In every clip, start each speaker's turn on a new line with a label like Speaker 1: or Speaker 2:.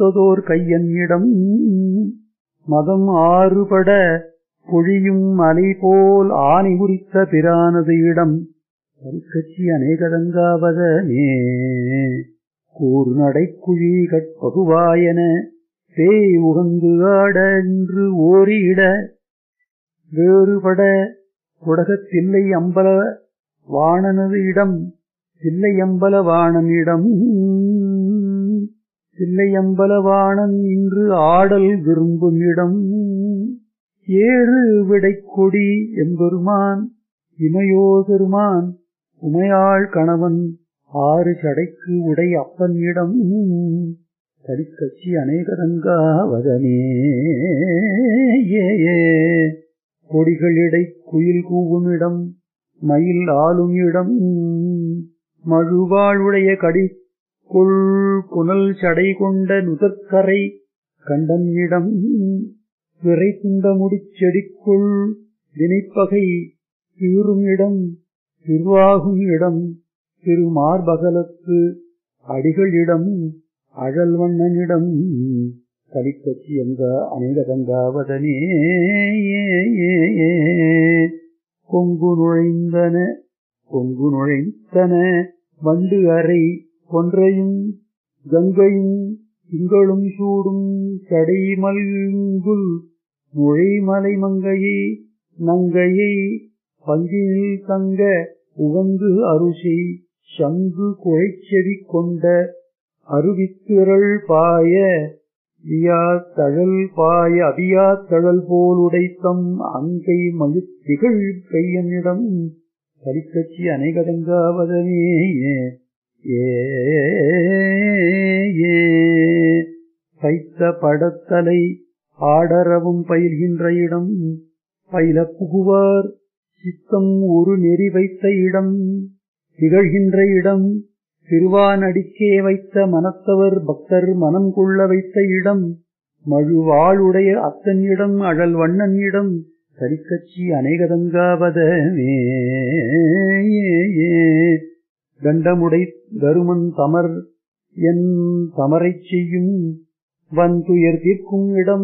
Speaker 1: தொதோர் கையன்னிடம் மதம் ஆறுபட பொழியும் மலை போல் ஆணி உரித்த பிரானது இடம் கற்கட்சி அநேகதங்காவதனே கூறு நடைக்குழி கட்பகுவாயன பேய் உகந்து ஆட என்று ஓரியிட வேறுபட உடகத்தில்லை அம்பல வாணனது இடம் தில்லையம்பல வாணனிடம் தில்லையம்பல வாணன் இன்று ஆடல் விரும்பும் இடம் ஏறு விடைக்கொடி எம்பெருமான் இமையோ பெருமான் உமையாள் கணவன் ஆறு சடைக்கு உடை அப்பன் இடம் கடிக்கட்சி அநேகதங்காவதனே ஏ ஏ கொடிகளிடை குயில் கூவும் இடம் மயில் ஆளும் இடம் மழுவாளுடைய கடி கொள் புனல் சடை கொண்ட நுதற்கரை கண்டன் இடம் விரை துண்ட முடிச்செடிக்குள் வினைப்பகை தீரும் இடம் திருவாகும் இடம் திருமார்பகலத்து அடிகளிடம் அழல் வண்ணனிடம் கலிக்கட்சி எங்க அநேகதங்காவதனே கொங்கு நுழைந்தன கொங்கு நுழைந்தன வண்டு அறை கொன்றையும் கங்கையும் திங்களும் சூடும் சடைமல்குல் நுழைமலை மங்கையை நங்கையை பங்கினில் தங்க உகந்து அருசி சங்கு குழைச்செவி கொண்ட அருவித்திரள் பாய வியா தழல் பாய அபியா தழல் போல் உடைத்தம் அங்கை மழுத்திகள் கையனிடம் கலிக்கட்சி அநேகதங்காவதனே ஏ ஏ பைத்த படத்தலை ஆடரவும் பயில்கின்ற இடம் பயில புகுவார் சித்தம் ஒரு நெறி வைத்த இடம் திகழ்கின்ற இடம் திருவானடிக்கே வைத்த மனத்தவர் பக்தர் மனம் கொள்ள வைத்த இடம் மழுவாளுடைய அத்தன் இடம் அழல் வண்ணன் இடம் கரிக்கட்சி அநேகதங்காவதமே கண்டமுடை தருமன் தமர் என் தமரைச் செய்யும் வந்துயர் தீர்க்கும் இடம்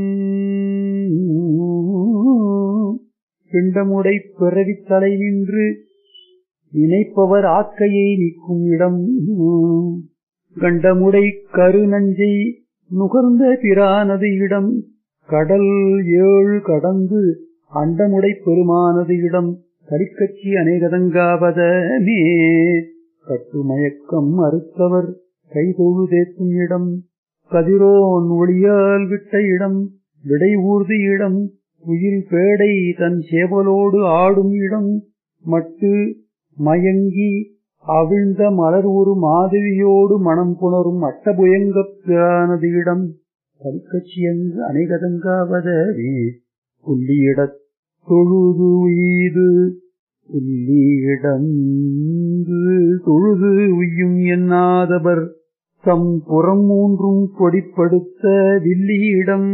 Speaker 1: பிண்டமுடை பிறவித் தலை நின்று நினைப்பவர் ஆக்கையை நிற்கும் இடம் கண்டமுடை கரு நஞ்சை நுகர்ந்த பிரானது இடம் கடல் ஏழு கடந்து அண்டமுடை பெருமானது இடம் கரிக்கட்சி அநேகதங்காவதமே கட்டுமயக்கம் அறுத்தவர் கைதொழு தேக்கும் இடம் கதிரோன் ஒளியால் விட்ட இடம் விடை ஊர்தி இடம் உயிர் பேடை தன் சேவலோடு ஆடும் இடம் மட்டு மயங்கி அவிழ்ந்த மலர் ஒரு மாதவியோடு மனம் புணரும் அட்டபுயங்கப் பிரானது இடம் கல்கட்சியங்கு அநேகதங்காவதவே புள்ளியிடத் தொழுது உய்து புள்ளியிடந்து தொழுது உய்யும் எண்ணாதவர் தம் புறம் மூன்றும் கொடிப்படுத்த வில்லியிடம்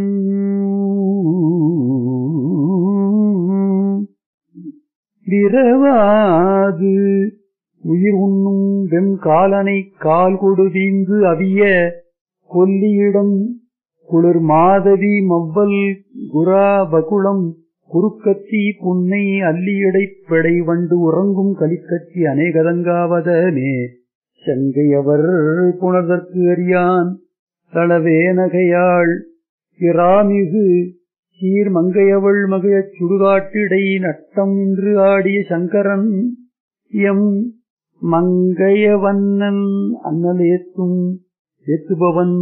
Speaker 1: விரவாது உயிர் உண்ணும் வெண்காலனை கால் கொடு வீந்து அவிய கொல்லியிடம் குளிர் மாதவி மவ்வல் குரா பகுளம் குறுக்கத்தி புன்னை அல்லியடை பெடை வண்டு உறங்கும் கலிக்கட்சி அநேகதங்காவதனே செங்கையவர் புணர்தற்கு அறியான் தளவேனகையாள் இராமிகு சீர் மங்கையவள் மகிழச் சுடுகாட்டிடை நட்டம் இன்று ஆடிய சங்கரன் எம் மங்கையவண்ணன் அண்ணல் ஏத்தும் ஏத்துபவன்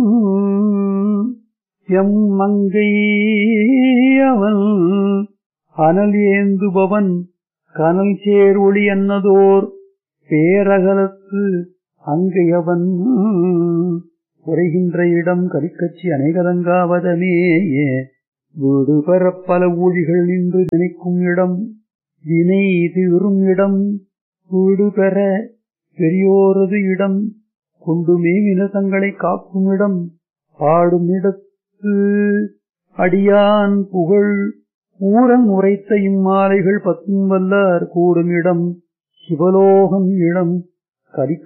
Speaker 1: எம் மங்கை அவன் அனல் ஏந்துபவன் கனல் சேர் ஒளி அன்னதோர் பேரகலத்து அங்கையவன் குறைகின்ற இடம் கரிக்கட்சி அநேகதங்காவதனேயே வீடு பெற பல ஊழிகள் நின்று நினைக்கும் இடம் வினை தீரும் இடம் வீடு பெற பெரியோரது இடம் கொண்டு மேமின தங்களை காக்கும் இடம் பாடும் இடத்து அடியான் புகழ் ஊரன் உரைத்த இம்மாலைகள் பத்தும் வல்லார் கூடும் இடம் சிவலோகம் இடம் கரி